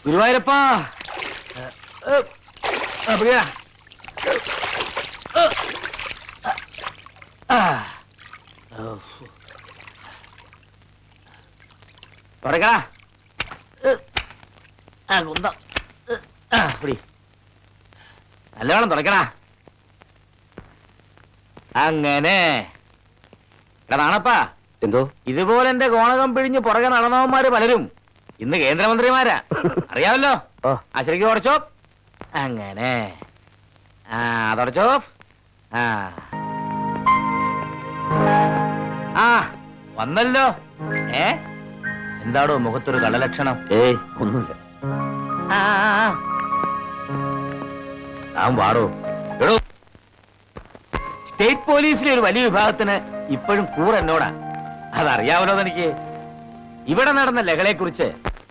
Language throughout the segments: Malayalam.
ഗുരുവായൂരപ്പാ ഏ, ആ, പ്രിയ. ഏ, ആ. ഓ. തുറക്കടാ ഏ, ആ കുന്തം ഏ, ആ പിടി നല്ലവണ്ണം തുറക്കടാ അങ്ങനെ എടാ നാണപ്പാ എന്തോ ഇതുപോലെ എന്റെ കോണകം പിഴിഞ്ഞ് പുറകെ നടന്നവന്മാര് പലരും ഇന്ന് കേന്ദ്രമന്ത്രിമാരാ അറിയാമല്ലോ ഓ ആ ശരിക്കും തുടച്ചോ അങ്ങനെ ആ തുടച്ചോ ആ ആ വന്നല്ലോ ഏ എന്താടോ മുഖത്തൊരു കള്ളലക്ഷണം ഏയ് ഒന്നുമില്ല ആ ആ, ആ. താൻ വാടോ എടോ സ്റ്റേറ്റ് പോലീസിലെ ഒരു വലിയ വിഭാഗത്തിന് ഇപ്പോഴും കൂർ എന്നോടാ അതറിയാമല്ലോ എനിക്ക് ഇവിടെ നടന്ന ലഹളയെ കുറിച്ച്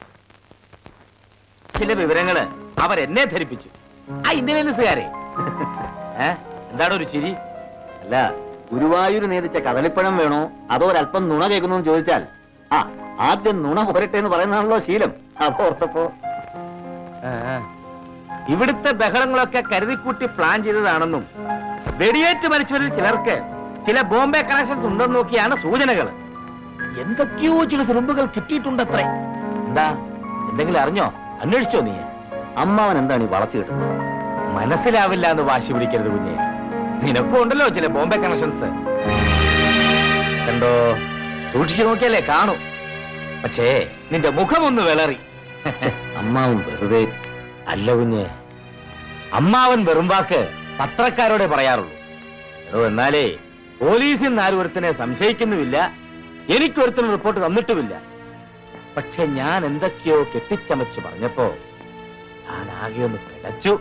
ചില വിവരങ്ങള് അവർ എന്നെ ധരിപ്പിച്ചു ആ ഇന്റലിജൻസുകാരെ ഏ എന്താണ് ഒരു ചിരി അല്ല ഗുരുവായൂർ നേതിച്ച കദളിപ്പഴം വേണോ അതോ ഒരല്പം നുണ കേൾക്കുന്നു എന്ന് ചോദിച്ചാൽ ആ ആദ്യം നുണ പോരട്ടെ എന്ന് പറയുന്നതാണല്ലോ ശീലം അപ്പൊ ഓർത്തപ്പോ ആ, ആ. ഇവിടുത്തെ ബഹളങ്ങളൊക്കെ കരുതിക്കൂട്ടി പ്ലാൻ ചെയ്തതാണെന്നും വെടിയേറ്റ് മരിച്ചവരിൽ ചിലർക്ക് ചില ബോംബെ കണക്ഷൻസ് ഉണ്ടെന്ന് നോക്കിയാണ് സൂചനകൾ എന്തൊക്കെയോ ചില തുരുമ്പുകൾ കിട്ടിയിട്ടുണ്ടത്രേ എന്താ എന്തെങ്കിലും അറിഞ്ഞോ അന്വേഷിച്ചോ നീ അമ്മാവൻ എന്താണ് ഈ വളച്ചു കിട്ടുന്നത് മനസ്സിലാവില്ല എന്ന് വാശി പിടിക്കരുത് കുഞ്ഞെ നിനക്കും ഉണ്ടല്ലോ ചില ബോംബെ കണക്ഷൻസ് കണ്ടോ സൂക്ഷിച്ചു നോക്കിയാലേ കാണൂ പക്ഷേ നിന്റെ മുഖം ഒന്ന് വിളറി അമ്മാവൻ വെറുതെ അല്ല കുഞ്ഞെ അമ്മാവൻ വെറും വാക്ക് പത്രക്കാരോടെ പറയാറുള്ളൂ എടോ എന്നാലേ പോലീസിൽ നിന്ന് ആരും ഒരുത്തനെ സംശയിക്കുന്നുമില്ല എനിക്കൊരുത്തനും റിപ്പോർട്ട് തന്നിട്ടുമില്ല പക്ഷെ ഞാൻ എന്തൊക്കെയോ കെട്ടിച്ചമച്ചു പറഞ്ഞപ്പോ ഞാൻ ആകെ ഒന്ന് പിടച്ചു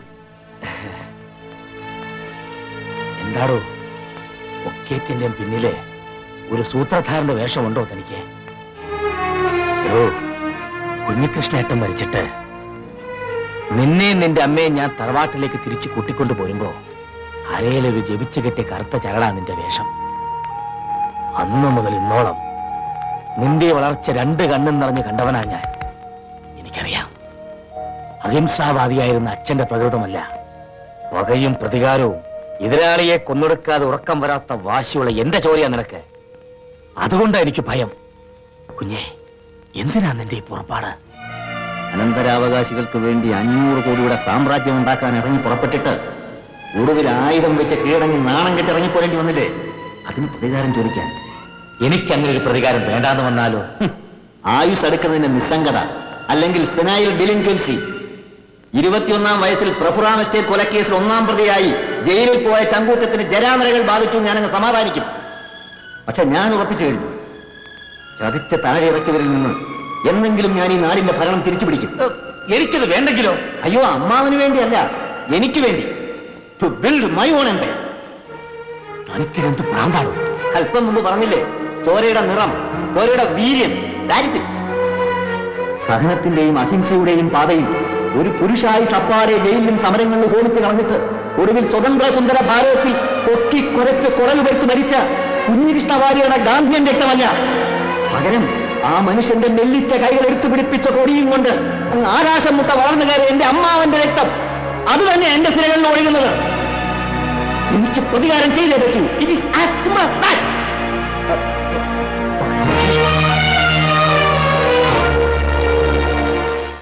എന്താടോ ഒക്കേറ്റിന്റെ പിന്നിലെ ഒരു സൂത്രധാരന്റെ വേഷമുണ്ടോ തനിക്ക് എടോ കുഞ്ഞികൃഷ്ണേട്ടൻ മരിച്ചിട്ട് നിന്നെയും നിന്റെ അമ്മയും ഞാൻ തറവാട്ടിലേക്ക് തിരിച്ചു കൂട്ടിക്കൊണ്ടു പോരുമ്പോ അരയിലൊരു ജപിച്ചു കെട്ടിയ കറുത്ത ചരടാ നിന്റെ വേഷം അന്നു മുതൽ ഇന്നോളം നിന്റെ വളർച്ച രണ്ട് കണ്ണും നിറഞ്ഞ് കണ്ടവനാ ഞാൻ എനിക്കറിയാം അഹിംസാവാദിയായിരുന്ന അച്ഛന്റെ പ്രകൃതമല്ല പകയും പ്രതികാരവും എതിരാളിയെ കൊന്നൊടുക്കാതെ ഉറക്കം വരാത്ത വാശിയുള്ള എന്റെ ചോരയാ നിനക്ക് അതുകൊണ്ടാ എനിക്ക് ഭയം കുഞ്ഞെ എന്തിനാ നിന്റെ ഈ പുറപ്പാട് അനന്തരാവകാശികൾക്ക് വേണ്ടി അഞ്ഞൂറ് കോടിയുടെ സാമ്രാജ്യം ഉണ്ടാക്കാൻ ഇറങ്ങി പുറപ്പെട്ടിട്ട് ഒടുവിൽ ആയുധം വെച്ച് കീഴടങ്ങി നാണം കെട്ട് ഇറങ്ങിപ്പോരേണ്ടി വന്നില്ലേ അതിന് പ്രതികാരം ചോദിക്കാൻ എനിക്ക് അങ്ങനെ ഒരു പ്രതികാരം വേണ്ടാന്ന് വന്നാലോ ഹും, ആയുസ് അടുക്കുന്നതിന്റെ നിസ്സംഗത അല്ലെങ്കിൽ ഫിനായിൽ ഡിലിൻക്വൻസി ഇരുപത്തിയൊന്നാം വയസ്സിൽ പ്രഫുറാം എസ്റ്റേറ്റ് കൊലക്കേസിൽ ഒന്നാം പ്രതിയായി ജയിലിൽ പോയ ചങ്കൂറ്റത്തിന് ജരാനരകൾ ബാധിച്ചു ഞാനങ്ങ് സമാധാനിക്കും പക്ഷെ ഞാൻ ഉറപ്പിച്ചു കഴിഞ്ഞു ചതിച്ച താഴെ ഇറക്കിയവരിൽ നിന്ന് എന്നെങ്കിലും ഞാൻ ഈ നാടിന്റെ ഭരണം തിരിച്ചു പിടിക്കും എനിക്കത് വേണ്ടെങ്കിലോ അയ്യോ അമ്മാവന് വേണ്ടിയല്ല എനിക്ക് വേണ്ടി to build my own empire തനിക്കിനെന്ത് പ്രാന്താണോ അല്പം മുമ്പ് പറഞ്ഞില്ലേ ചോരയുടെ നിറം ചോരയുടെ വീര്യം that is it. സഹനത്തിന്റെയും അഹിംസയുടെയും പാതയിൽ ഒരു പുരുഷായി സപ്പാരെ ജയിലിലും സമരങ്ങളിലും ഹോമിച്ച് കളഞ്ഞിട്ട് ഒടുവിൽ സ്വതന്ത്ര സുന്ദര ഭാരതത്തിൽ പൊക്കി കുരച്ച് കുടലുപെട്ട് മരിച്ച കുഞ്ഞികൃഷ്ണ വാര്യയുടെ ഗാന്ധിയൻ രക്തമല്ല പകരം ആ മനുഷ്യന്റെ നെല്ലിച്ച കൈകൾ എടുത്തു പിടിപ്പിച്ച കൊടിയും കൊണ്ട് അങ്ങ് ആകാശം മുട്ട വളർന്നു കയറിയ എന്റെ അമ്മാവന്റെ രക്തം അത് തന്നെ എന്റെ സിരകളിൽ ഒഴുകുന്നത് എനിക്ക് പ്രതികാരം ചെയ്തേ പറ്റൂ ഇറ്റ് ഈസ്